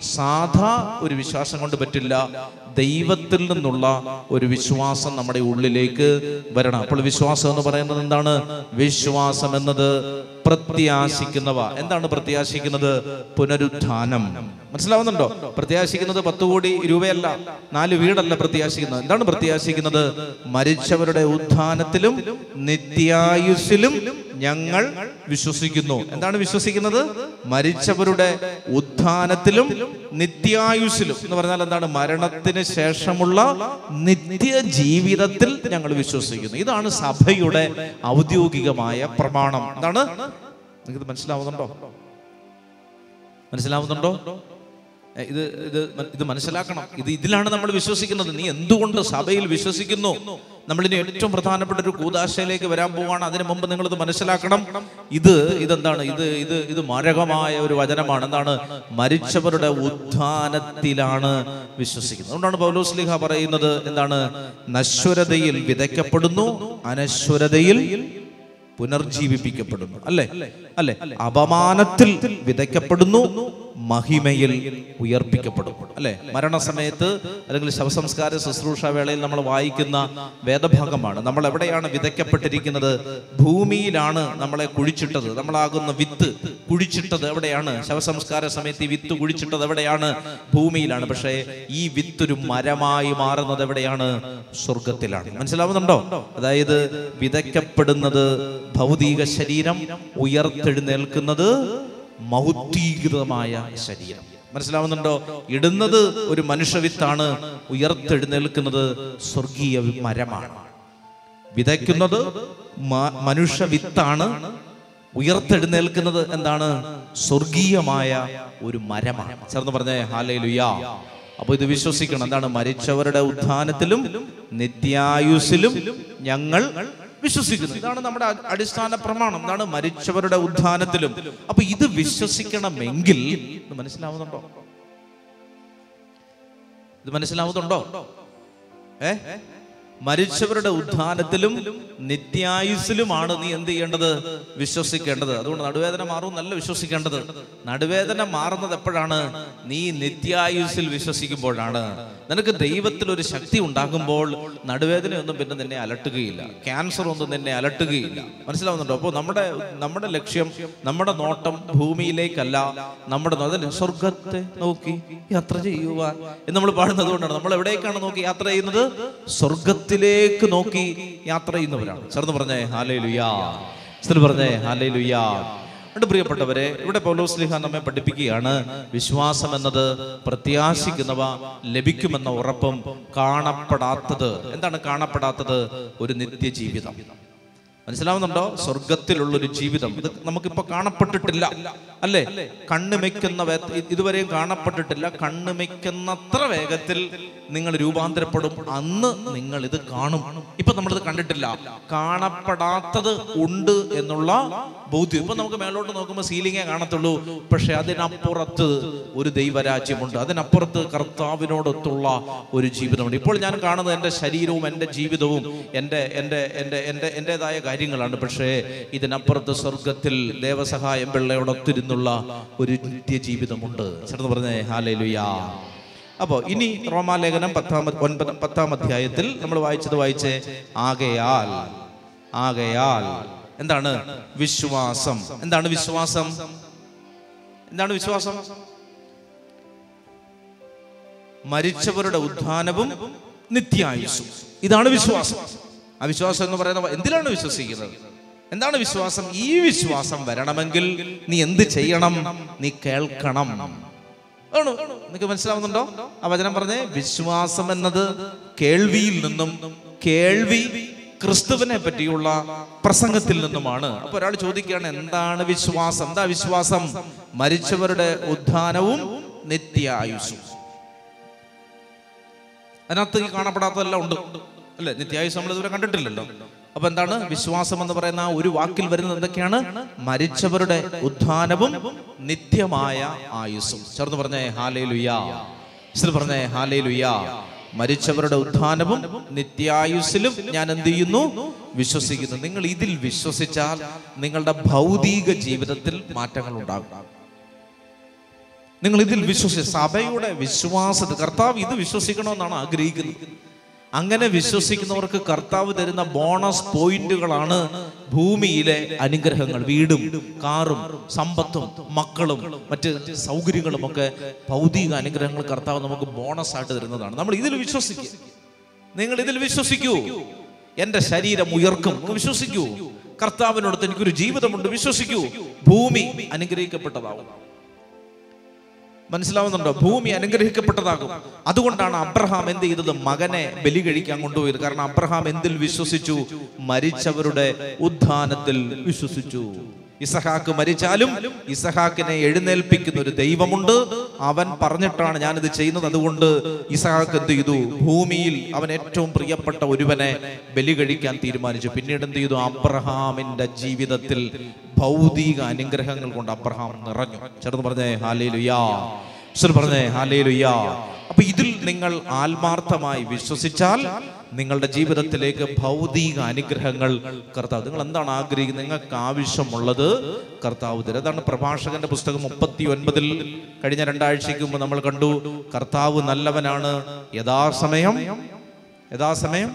Speaker 1: സാധാ ഒരു വിശ്വാസം കൊണ്ട് പറ്റില്ല ദൈവത്തിൽ നിന്നുള്ള ഒരു വിശ്വാസം നമ്മുടെ ഉള്ളിലേക്ക് വരണം അപ്പോൾ വിശ്വാസം എന്ന് പറയുന്നത് എന്താണ് വിശ്വാസം എന്നത് പ്രത്യാശിക്കുന്നവ എന്താണ് പ്രത്യാശിക്കുന്നത് പുനരുത്ഥാനം മനസ്സിലാവുന്നുണ്ടോ പ്രത്യാശിക്കുന്നത് പത്ത് കോടി രൂപയല്ല നാല് വീടല്ല പ്രത്യാശിക്കുന്നത് എന്താണ് പ്രത്യാശിക്കുന്നത് മരിച്ചവരുടെ ഉത്ഥാനത്തിലും നിത്യായുസിലും ഞങ്ങൾ വിശ്വസിക്കുന്നു എന്താണ് വിശ്വസിക്കുന്നത് മരിച്ചവരുടെ ഉത്ഥാനത്തിലും നിത്യായുസിലും എന്ന് പറഞ്ഞാൽ എന്താണ് മരണത്തിന് ശേഷമുള്ള നിത്യ ജീവിതത്തിൽ ഞങ്ങൾ വിശ്വസിക്കുന്നു ഇതാണ് സഭയുടെ ഔദ്യോഗികമായ പ്രമാണം എന്താണ് നിങ്ങൾക്ക് മനസ്സിലാവുന്നുണ്ടോ മനസ്സിലാവുന്നുണ്ടോ ഏ, ഇത് ഇത് മ- ഇത് മനസ്സിലാക്കണം ഇത് ഇതിലാണ് നമ്മൾ വിശ്വസിക്കുന്നത് നീ എന്തുകൊണ്ട് സഭയിൽ വിശ്വസിക്കുന്നു നമ്മളിനി ഏറ്റവും പ്രധാനപ്പെട്ട ഒരു കൂതാശയിലേക്ക് വരാൻ പോവാണ് അതിനു മുമ്പ് നിങ്ങൾ ഇത് മനസ്സിലാക്കണം ഇത് ഇതെന്താണ് ഇത് ഇത് ഇത് മാരകമായ ഒരു വചനമാണ് എന്താണ് മരിച്ചവരുടെ ഉത്ഥാനത്തിലാണ് വിശ്വസിക്കുന്നത് അതുകൊണ്ടാണ് പൗലോസ്ലിഹ പറയുന്നത് എന്താണ് നശ്വരതയിൽ വിതയ്ക്കപ്പെടുന്നു അനശ്വരതയിൽ പുനർജീവിപ്പിക്കപ്പെടുന്നു അല്ലേ അല്ലേ അപമാനത്തിൽ വിതയ്ക്കപ്പെടുന്നു മഹിമയിൽ ഉയർപ്പിക്കപ്പെടും അല്ലെ മരണസമയത്ത് അല്ലെങ്കിൽ ശവസംസ്കാര ശുശ്രൂഷ വേളയിൽ നമ്മൾ വായിക്കുന്ന വേദഭാഗമാണ് നമ്മൾ എവിടെയാണ് വിതയ്ക്കപ്പെട്ടിരിക്കുന്നത് ഭൂമിയിലാണ് നമ്മളെ കുഴിച്ചിട്ടത് നമ്മളാകുന്ന വിത്ത് കുഴിച്ചിട്ടത് എവിടെയാണ് ശവസംസ്കാര സമയത്ത് ഈ വിത്ത് കുഴിച്ചിട്ടത് എവിടെയാണ് ഭൂമിയിലാണ് പക്ഷേ ഈ വിത്തൊരു മരമായി മാറുന്നത് എവിടെയാണ് സ്വർഗത്തിലാണ് മനസ്സിലാവുന്നുണ്ടോ അതായത് വിതയ്ക്കപ്പെടുന്നത് ഭൗതിക ശരീരം ഉയർത്തെഴുന്നേൽക്കുന്നത് മൗദ്രീകൃതമായ ശരീരം മനസ്സിലാവുന്നുണ്ടോ ഇടുന്നത് ഒരു മനുഷ്യവിത്താണ് ഉയർത്തെഴുന്നേൽക്കുന്നത് സ്വർഗീയ മരമാണ് വിതയ്ക്കുന്നത് മ- മനുഷ്യവിത്താണ് ഉയർത്തെഴുന്നേൽക്കുന്നത് എന്താണ് സ്വർഗീയമായ ഒരു മരമാണ് ചേർന്ന് പറഞ്ഞേ ഹാലേ ലുയാ അപ്പൊ ഇത് വിശ്വസിക്കണം എന്താണ് മരിച്ചവരുടെ ഉത്ഥാനത്തിലും നിത്യായുസിലും ഞങ്ങൾ വിശ്വസിക്കുന്നു ഇതാണ് നമ്മുടെ അ- അടിസ്ഥാന പ്രമാണം എന്താണ് മരിച്ചവരുടെ ഉത്ഥാനത്തിലും അപ്പൊ ഇത് വിശ്വസിക്കണമെങ്കിൽ ഇത് മനസ്സിലാവുന്നുണ്ടോ ഇത് മനസ്സിലാവുന്നുണ്ടോ ഏ മരിച്ചവരുടെ ഉത്ഥാനത്തിലും നിത്യായുസിലുമാണ് നീ എന്ത് ചെയ്യേണ്ടത് വിശ്വസിക്കേണ്ടത് അതുകൊണ്ട് നടുവേദന മാറും നല്ല വിശ്വസിക്കേണ്ടത് നടുവേദന മാറുന്നത് എപ്പോഴാണ് നീ നിത്യായുസിൽ വിശ്വസിക്കുമ്പോഴാണ് നിനക്ക് ദൈവത്തിൽ ഒരു ശക്തി ഉണ്ടാകുമ്പോൾ നടുവേദനയൊന്നും പിന്നെ നിന്നെ അലട്ടുകയില്ല ക്യാൻസർ ഒന്നും നിന്നെ അലട്ടുകയില്ല മനസ്സിലാവുന്നുണ്ടോ അപ്പോൾ നമ്മുടെ നമ്മുടെ ലക്ഷ്യം നമ്മുടെ നോട്ടം ഭൂമിയിലേക്കല്ല നമ്മുടെ നോ- അതല്ലേ സ്വർഗത്തെ നോക്കി യാത്ര ചെയ്യുവാൻ എന്ന് നമ്മൾ പാടുന്നത് കൊണ്ടാണ് നമ്മൾ എവിടേക്കാണ് നോക്കി യാത്ര ചെയ്യുന്നത് സ്വർഗത്തിലേക്ക് നോക്കി യാത്ര ചെയ്യുന്നവരാണ് ചേർന്ന് പറഞ്ഞേ ഹാലേ ലുയാ പറഞ്ഞേ ഹാലേ ലുയാ അതുകൊണ്ട് പ്രിയപ്പെട്ടവരെ ഇവിടെ പൗലോസ്ലിഹ നമ്മെ പഠിപ്പിക്കുകയാണ് വിശ്വാസം എന്നത് പ്രത്യാശിക്കുന്നവ ലഭിക്കുമെന്ന ഉറപ്പും കാണപ്പെടാത്തത് എന്താണ് കാണപ്പെടാത്തത് ഒരു നിത്യജീവിതം മനസ്സിലാവുന്നുണ്ടോ സ്വർഗത്തിലുള്ളൊരു ജീവിതം ഇത് നമുക്കിപ്പോ കാണപ്പെട്ടിട്ടില്ല അല്ലേ കണ്ണുമയ്ക്കുന്ന വേ- ഇതുവരെയും കാണപ്പെട്ടിട്ടില്ല കണ്ണുമയ്ക്കുന്നത്ര വേഗത്തിൽ നിങ്ങൾ രൂപാന്തരപ്പെടും അന്ന് നിങ്ങൾ ഇത് കാണും ഇപ്പൊ നമ്മളിത് കണ്ടിട്ടില്ല കാണപ്പെടാത്തത് ഉണ്ട് എന്നുള്ള ബോധ്യം ഇപ്പൊ നമുക്ക് മേലോട്ട് നോക്കുമ്പോൾ സീലിംഗേ കാണത്തുള്ളൂ പക്ഷെ അതിനപ്പുറത്ത് ഒരു ദൈവരാജ്യമുണ്ട് അതിനപ്പുറത്ത് കർത്താവിനോടൊത്തുള്ള ഒരു ജീവിതമുണ്ട് ഇപ്പോൾ ഞാൻ കാണുന്നത് എൻ്റെ ശരീരവും എൻ്റെ ജീവിതവും എൻ്റെ എൻ്റെ എൻ്റെ എൻ്റെ എൻ്റെതായ കാര്യങ്ങളാണ് പക്ഷേ ഇതിനപ്പുറത്ത് സ്വർഗത്തിൽ ദേവസഹായം പിള്ളയോടൊത്തിരുന്നുള്ള ഒരു നിത്യജീവിതമുണ്ട് ചേർന്ന് പറഞ്ഞേ ഹാലേ ലുയാ അപ്പോൾ ഇനി റോമാലേഖനം പത്താം ഒൻപത് പത്താം അധ്യായത്തിൽ നമ്മൾ വായിച്ചത് വായിച്ചേ ആകയാൽ ആകയാൽ എന്താണ് വിശ്വാസം എന്താണ് വിശ്വാസം എന്താണ് വിശ്വാസം മരിച്ചവരുടെ ഉത്ഥാനവും നിത്യായുസും ഇതാണ് വിശ്വാസം ആ വിശ്വാസം എന്ന് പറയുന്നത് എന്തിനാണ് വിശ്വസിക്കുന്നത് എന്താണ് വിശ്വാസം ഈ വിശ്വാസം വരണമെങ്കിൽ നീ എന്ത് ചെയ്യണം നീ കേൾക്കണം ആണോ നിങ്ങൾക്ക് മനസ്സിലാവുന്നുണ്ടോ ആ വചനം പറഞ്ഞേ വിശ്വാസം എന്നത് കേൾവിയിൽ നിന്നും കേൾവി ക്രിസ്തുവിനെ പറ്റിയുള്ള പ്രസംഗത്തിൽ നിന്നുമാണ് അപ്പൊ ഒരാൾ ചോദിക്കുകയാണ് എന്താണ് വിശ്വാസം എന്താ വിശ്വാസം മരിച്ചവരുടെ ഉത്ഥാനവും നിത്യായുസും അതിനകത്ത് ഈ കാണപ്പെടാത്തതെല്ലാം ഉണ്ട് അല്ലെ നിത്യായുസ് നമ്മൾ ഇതുവരെ കണ്ടിട്ടില്ലല്ലോ അപ്പൊ എന്താണ് വിശ്വാസം എന്ന് പറയുന്ന ആ ഒരു വാക്കിൽ വരുന്നത് എന്തൊക്കെയാണ് മരിച്ചവരുടെ ഉത്ഥാനവും നിത്യമായ ആയുസ്സും ചേർന്ന് പറഞ്ഞേ ഹാലേ ലുയാ പറഞ്ഞേ ഹാലേ ലുയാ മരിച്ചവരുടെ ഉത്ഥാനവും നിത്യായുസ്സിലും ഞാൻ എന്ത് ചെയ്യുന്നു വിശ്വസിക്കുന്നു നിങ്ങൾ ഇതിൽ വിശ്വസിച്ചാൽ നിങ്ങളുടെ ഭൗതിക ജീവിതത്തിൽ മാറ്റങ്ങൾ ഉണ്ടാകും നിങ്ങൾ ഇതിൽ വിശ്വസി സഭയുടെ വിശ്വാസത്തിൽ കർത്താവ് ഇത് വിശ്വസിക്കണമെന്നാണ് ആഗ്രഹിക്കുന്നത് അങ്ങനെ വിശ്വസിക്കുന്നവർക്ക് കർത്താവ് തരുന്ന ബോണസ് പോയിന്റുകളാണ് ഭൂമിയിലെ അനുഗ്രഹങ്ങൾ വീടും കാറും സമ്പത്തും മക്കളും മറ്റ് സൗകര്യങ്ങളും ഒക്കെ ഭൗതിക അനുഗ്രഹങ്ങൾ കർത്താവ് നമുക്ക് ബോണസ് ആയിട്ട് തരുന്നതാണ് നമ്മൾ ഇതിൽ വിശ്വസിക്കുക നിങ്ങൾ ഇതിൽ വിശ്വസിക്കൂ എന്റെ ശരീരം ഉയർക്കും നിങ്ങൾ വിശ്വസിക്കൂ കർത്താവിനോടത്ത് എനിക്കൊരു ജീവിതമുണ്ട് വിശ്വസിക്കൂ ഭൂമി അനുഗ്രഹിക്കപ്പെട്ടതാവും മനസ്സിലാവുന്നുണ്ടോ ഭൂമി അനുഗ്രഹിക്കപ്പെട്ടതാകും അതുകൊണ്ടാണ് അബ്രഹാം എന്ത് ചെയ്തത് മകനെ ബലി കഴിക്കാൻ കൊണ്ടുപോയത് കാരണം അബ്രഹാം എന്തിൽ വിശ്വസിച്ചു മരിച്ചവരുടെ ഉത്ഥാനത്തിൽ വിശ്വസിച്ചു ഇസഹാക്ക് മരിച്ചാലും ഇസഹാക്കിനെ എഴുന്നേൽപ്പിക്കുന്ന ഒരു ദൈവമുണ്ട് അവൻ പറഞ്ഞിട്ടാണ് ഞാനിത് ചെയ്യുന്നത് അതുകൊണ്ട് ഇസഹാക്ക് എന്ത് ചെയ്തു ഭൂമിയിൽ അവൻ ഏറ്റവും പ്രിയപ്പെട്ട ഒരുവനെ ബലി കഴിക്കാൻ തീരുമാനിച്ചു പിന്നീട് എന്ത് ചെയ്തു അബ്രഹാമിന്റെ ജീവിതത്തിൽ ഭൗതിക അനുഗ്രഹങ്ങൾ കൊണ്ട് അബ്രഹാം നിറഞ്ഞു ചേർന്ന് പറഞ്ഞേ ഹാലേ ലുയാ പറഞ്ഞേ ഹാലേ ലുയാ അപ്പൊ ഇതിൽ നിങ്ങൾ ആത്മാർത്ഥമായി വിശ്വസിച്ചാൽ നിങ്ങളുടെ ജീവിതത്തിലേക്ക് ഭൗതിക അനുഗ്രഹങ്ങൾ കർത്താവ് നിങ്ങൾ എന്താണ് ആഗ്രഹിക്കുന്നത് നിങ്ങൾക്ക് ആവശ്യമുള്ളത് കർത്താവ് തരും അതാണ് പ്രഭാഷകന്റെ പുസ്തകം മുപ്പത്തി ഒൻപതിൽ കഴിഞ്ഞ രണ്ടാഴ്ചയ്ക്ക് മുമ്പ് നമ്മൾ കണ്ടു കർത്താവ് നല്ലവനാണ് യഥാസമയം യഥാസമയം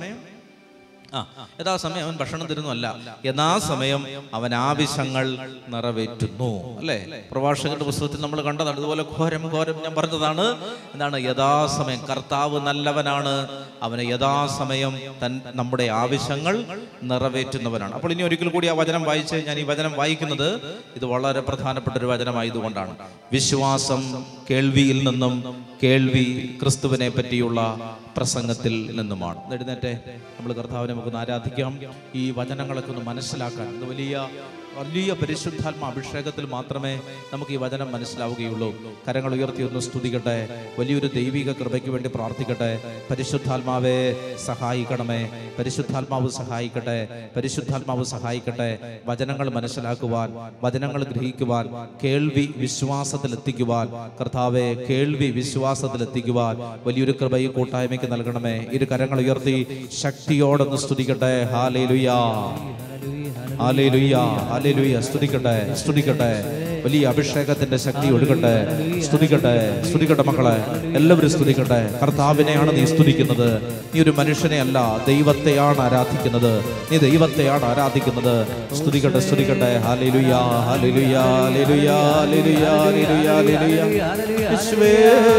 Speaker 1: ആ യഥാസമയം അവൻ ഭക്ഷണം തരുന്നല്ല യഥാസമയം അവൻ ആവശ്യങ്ങൾ നിറവേറ്റുന്നു അല്ലേ പ്രഭാഷകന്റെ പുസ്തകത്തിൽ നമ്മൾ കണ്ടതാണ് അതുപോലെ ഘോരം ഘോരം ഞാൻ പറഞ്ഞതാണ് എന്താണ് യഥാസമയം കർത്താവ് നല്ലവനാണ് അവന് യഥാസമയം തൻ നമ്മുടെ ആവശ്യങ്ങൾ നിറവേറ്റുന്നവനാണ് അപ്പോൾ ഇനി ഒരിക്കൽ കൂടി ആ വചനം വായിച്ച് ഞാൻ ഈ വചനം വായിക്കുന്നത് ഇത് വളരെ പ്രധാനപ്പെട്ട ഒരു വചനമായതുകൊണ്ടാണ് വിശ്വാസം കേൾവിയിൽ നിന്നും കേൾവി ക്രിസ്തുവിനെ പറ്റിയുള്ള പ്രസംഗത്തിൽ നിന്നുമാണ് എഴുന്നേറ്റെ നമ്മൾ കർത്താവിനെ നമുക്കൊന്ന് ആരാധിക്കാം ഈ വചനങ്ങളൊക്കെ ഒന്ന് മനസ്സിലാക്കാൻ ഇത് വലിയ വലിയ പരിശുദ്ധാത്മ അഭിഷേകത്തിൽ മാത്രമേ നമുക്ക് ഈ വചനം മനസ്സിലാവുകയുള്ളൂ കരങ്ങൾ ഉയർത്തി ഒന്ന് സ്തുതിക്കട്ടെ വലിയൊരു ദൈവിക കൃപയ്ക്ക് വേണ്ടി പ്രാർത്ഥിക്കട്ടെ പരിശുദ്ധാത്മാവെ സഹായിക്കണമേ പരിശുദ്ധാത്മാവ് സഹായിക്കട്ടെ പരിശുദ്ധാത്മാവ് സഹായിക്കട്ടെ വചനങ്ങൾ മനസ്സിലാക്കുവാൻ വചനങ്ങൾ ഗ്രഹിക്കുവാൻ കേൾവി വിശ്വാസത്തിൽ എത്തിക്കുവാൻ കർത്താവെ കേൾവി വിശ്വാസത്തിൽ എത്തിക്കുവാൻ വലിയൊരു കൃപ ഈ കൂട്ടായ്മയ്ക്ക് നൽകണമേ ഇരു കരങ്ങൾ ഉയർത്തി ശക്തിയോടൊന്ന് സ്തുതിക്കട്ടെ ഹാലേലുയാ ഹാലേലുയ്യ, ഹാലേലുയ്യ. സ്തുതിക്കട്ടെ സ്തുതിക്കട്ടെ വലിയ അഭിഷേകത്തിന്റെ ശക്തി ഒഴുകട്ടെ സ്തുതിക്കട്ടെ സ്തുതിക്കട്ടെ മക്കളെ എല്ലാവരും സ്തുതിക്കട്ടെ കർത്താവിനെയാണ് നീ സ്തുതിക്കുന്നത് നീ ഒരു മനുഷ്യനെ അല്ല ദൈവത്തെയാണ് ആരാധിക്കുന്നത് നീ ദൈവത്തെയാണ് ആരാധിക്കുന്നത് സ്തുതിക്കട്ടെ സ്തുതിക്കട്ടെ ഹാലേലുയ്യ ഹാലേലുയ്യ ഹാലേലുയ്യ ഹാലേലുയ്യ ഹാലേലുയ്യ ഹാലേലുയ്യ യേശുവേ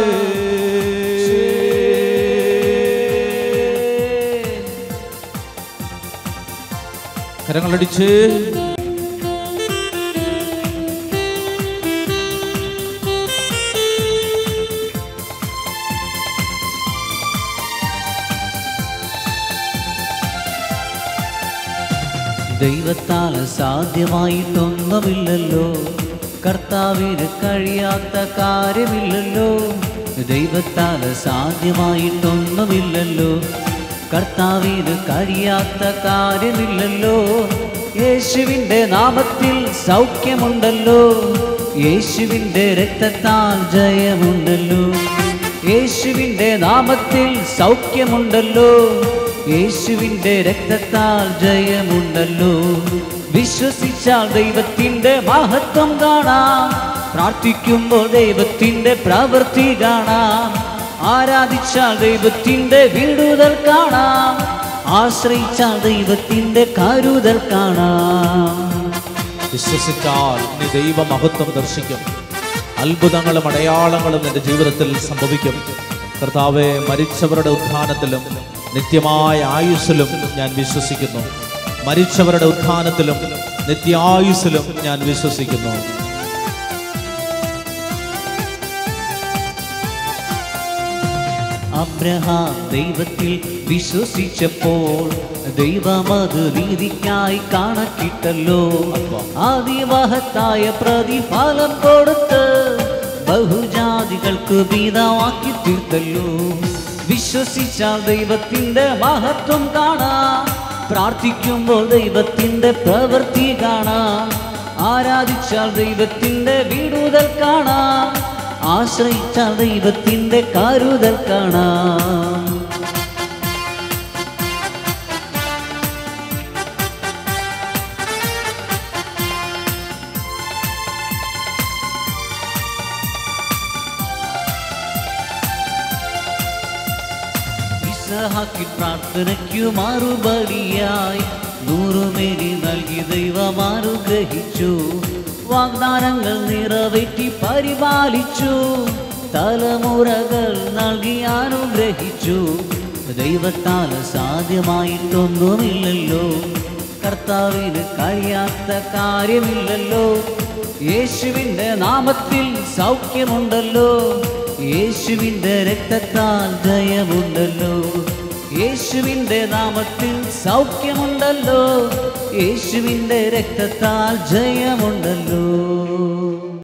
Speaker 1: കരങ്ങളടിച്ച്
Speaker 2: ദൈവത്താൽ സാധ്യമായിട്ടൊന്നുമില്ലല്ലോ കർത്താവിന് കഴിയാത്ത കാര്യമില്ലല്ലോ ദൈവത്താൽ സാധ്യമായിട്ടൊന്നുമില്ലല്ലോ കർത്താവിന് കഴിയാത്ത കാര്യമില്ലല്ലോ യേശുവിൻ്റെ നാമത്തിൽ സൗഖ്യമുണ്ടല്ലോ യേശുവിൻ്റെ രക്തത്താൽ ജയമുണ്ടല്ലോ യേശുവിൻ്റെ നാമത്തിൽ സൗഖ്യമുണ്ടല്ലോ യേശുവിൻ്റെ രക്തത്താൽ ജയമുണ്ടല്ലോ വിശ്വസിച്ചാൽ ദൈവത്തിൻ്റെ മഹത്വം കാണാം പ്രാർത്ഥിക്കുമ്പോൾ ദൈവത്തിൻ്റെ പ്രവൃത്തി കാണാം ആരാധിച്ചാൽ ദൈവത്തിൻ്റെ വിടുതൽ കാണാം ആശ്രയിച്ചാൽ ദൈവത്തിൻ്റെ കരുതൽ കാണാം
Speaker 1: വിശ്വസിച്ചാൽ നീ ദൈവമഹത്വം ദർശിക്കും അത്ഭുതങ്ങളും അടയാളങ്ങളും നിന്റെ ജീവിതത്തിൽ സംഭവിക്കും കർത്താവെ മരിച്ചവരുടെ ഉത്ഥാനത്തിലും നിത്യമായ ആയുസ്സിലും ഞാൻ വിശ്വസിക്കുന്നു മരിച്ചവരുടെ ഉത്ഥാനത്തിലും നിത്യായുസ്സിലും ഞാൻ വിശ്വസിക്കുന്നു
Speaker 2: അബ്രഹാം ദൈവത്തിൽ വിശ്വസിച്ചപ്പോൾ ദൈവമത് നീതിക്കായി കണക്കിട്ടല്ലോ അതിമഹത്തായ പ്രതിഫലം കൊടുത്ത് ബഹുജാതികൾക്ക് പിതാവാക്കി തീർത്തല്ലോ വിശ്വസിച്ചാൽ ദൈവത്തിന്റെ മഹത്വം കാണാം പ്രാർത്ഥിക്കുമ്പോൾ ദൈവത്തിന്റെ പ്രവൃത്തി കാണാം ആരാധിച്ചാൽ ദൈവത്തിന്റെ വിടുതൽ കാണാം ആശ്രയിച്ചാൽ ദൈവത്തിന്റെ കരുതൽ കാണാം ഇസഹാക്കിൻ പ്രാർത്ഥനയ്ക്കു മറുപടിയായി നൂറുമേരി നൽകി ദൈവം അനുഗ്രഹിച്ചു വാഗ്ദാനങ്ങൾ നിറവേറ്റി പരിപാലിച്ചു തലമുറകൾ നൽകി അനുഗ്രഹിച്ചു ദൈവത്താൽ സാധ്യമായിട്ടൊന്നുമില്ലല്ലോ കർത്താവിന് കഴിയാത്ത കാര്യമില്ലല്ലോ യേശുവിൻ്റെ നാമത്തിൽ സൗഖ്യമുണ്ടല്ലോ യേശുവിൻ്റെ രക്തത്താൽ ജയമുണ്ടല്ലോ യേശുവിൻ്റെ നാമത്തിൽ സൗഖ്യമുണ്ടല്ലോ യേശുവിൻ്റെ രക്തത്താൽ ജയമുണ്ടല്ലോ